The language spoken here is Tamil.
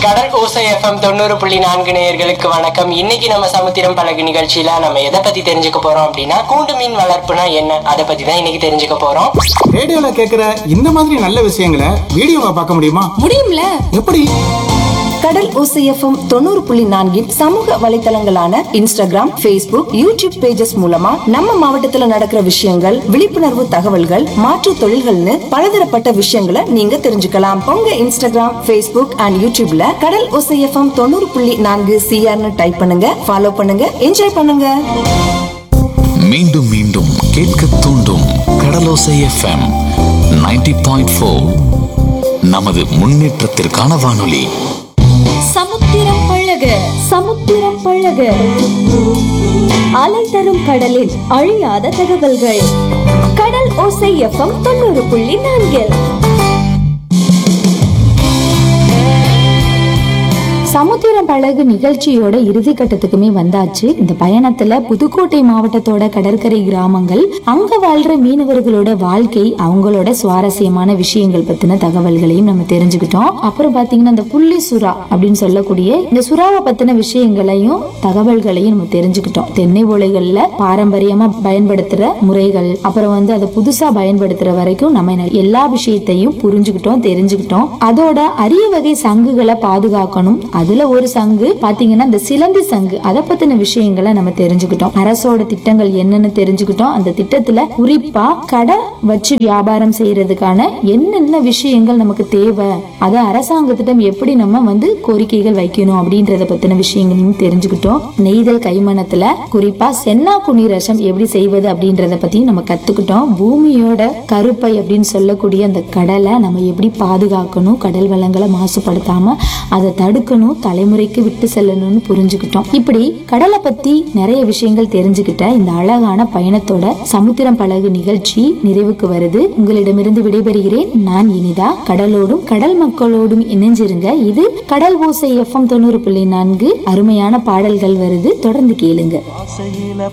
கடல் ஓசை எஃப்எம் தொண்ணூறு புள்ளி நான்கு நேயர்களுக்கு வணக்கம் இன்னைக்கு நம்ம சமுத்திரம் பழகு நிகழ்ச்சியில நம்ம எதை பத்தி தெரிஞ்சுக்க போறோம் அப்படின்னா கூண்டு மீன் வளர்ப்புனா என்ன அதை பத்தி தான் இன்னைக்கு தெரிஞ்சுக்க போறோம் ரேடியோல கேக்குற இந்த மாதிரி நல்ல விஷயங்களை வீடியோவா பார்க்க முடியுமா முடியும்ல எப்படி கடல் ஓசைஎஃப்எம் தொண்ணூறு புள்ளி நான்கின் சமூக வலைத்தளங்களான இன்ஸ்டாகிராம் Facebook யூடியூப் பேஜஸ் மூலமா நம்ம மாவட்டத்துல நடக்கிற விஷயங்கள் விழிப்புணர்வு தகவல்கள் மாற்று தொழில்கள்னு பலதரப்பட்ட விஷயங்களை நீங்க தெரிஞ்சுக்கலாம் உங்க இன்ஸ்டாகிராம் Facebook அண்ட் யூடியூப்ல கடல் ஓசைஎஃப்எம் தொண்ணூறு புள்ளி நான்கு சிஆர்னு டைப் பண்ணுங்க ஃபாலோ பண்ணுங்க என்ஜாய் பண்ணுங்க மீண்டும் மீண்டும் கேட்க தூண்டும் கடலோசை எஃப்எம் 90.4 பாயிண்ட் நமது முன்னேற்றத்திற்கான வானொலி சமுத்திரம் பழக சமுத்திரம் பழக அலை தரும் கடலில் அழியாத தகவல்கள் கடல் ஓசை எஃப்எம் தொண்ணூறு புள்ளி நான்கில் சமுத்திரம் பழகு நிகழ்ச்சியோட இறுதி கட்டத்துக்குமே வந்தாச்சு இந்த பயணத்துல புதுக்கோட்டை மாவட்டத்தோட கடற்கரை கிராமங்கள் அங்க வாழ்ற மீனவர்களோட வாழ்க்கை அவங்களோட சுவாரஸ்யமான விஷயங்கள் பத்தின தகவல்களையும் நம்ம தெரிஞ்சுக்கிட்டோம் அப்புறம் பாத்தீங்கன்னா இந்த புள்ளி சுறா அப்படின்னு சொல்லக்கூடிய இந்த சுறாவை பத்தின விஷயங்களையும் தகவல்களையும் நம்ம தெரிஞ்சுக்கிட்டோம் தென்னை ஓலைகள்ல பாரம்பரியமா பயன்படுத்துற முறைகள் அப்புறம் வந்து அதை புதுசா பயன்படுத்துற வரைக்கும் நம்ம எல்லா விஷயத்தையும் புரிஞ்சுக்கிட்டோம் தெரிஞ்சுக்கிட்டோம் அதோட அரிய வகை சங்குகளை பாதுகாக்கணும் அதுல ஒரு சங்கு பாத்தீங்கன்னா இந்த சிலந்தி சங்கு அதை பத்தின விஷயங்களை நம்ம தெரிஞ்சுக்கிட்டோம் அரசோட திட்டங்கள் என்னன்னு தெரிஞ்சுக்கிட்டோம் அந்த திட்டத்துல குறிப்பா கடை வச்சு வியாபாரம் செய்யறதுக்கான என்னென்ன விஷயங்கள் நமக்கு தேவை அதை அரசாங்கத்திடம் எப்படி நம்ம வந்து கோரிக்கைகள் வைக்கணும் அப்படின்றத பத்தின விஷயங்களையும் தெரிஞ்சுக்கிட்டோம் நெய்தல் கைமணத்துல குறிப்பா சென்னா குனி ரசம் எப்படி செய்வது அப்படின்றத பத்தியும் நம்ம கத்துக்கிட்டோம் பூமியோட கருப்பை அப்படின்னு சொல்லக்கூடிய அந்த கடலை நம்ம எப்படி பாதுகாக்கணும் கடல் வளங்களை மாசுபடுத்தாம அதை தடுக்கணும் தலைமுறைக்கு விட்டு செல்லணும்னு புரிஞ்சுக்கிட்டோம் இப்படி கடலை பத்தி நிறைய விஷயங்கள் தெரிஞ்சுக்கிட்ட இந்த அழகான பயணத்தோட சமுத்திரம் பழகு நிகழ்ச்சி நிறைவுக்கு வருது உங்களிடமிருந்து விடைபெறுகிறேன் நான் இனிதா கடலோடும் கடல் மக்களோடும் இணைஞ்சிருங்க இது கடல் ஓசை எஃப்எம் தொண்ணூறு புள்ளி நான்கு அருமையான பாடல்கள் வருது தொடர்ந்து கேளுங்க ஆசையில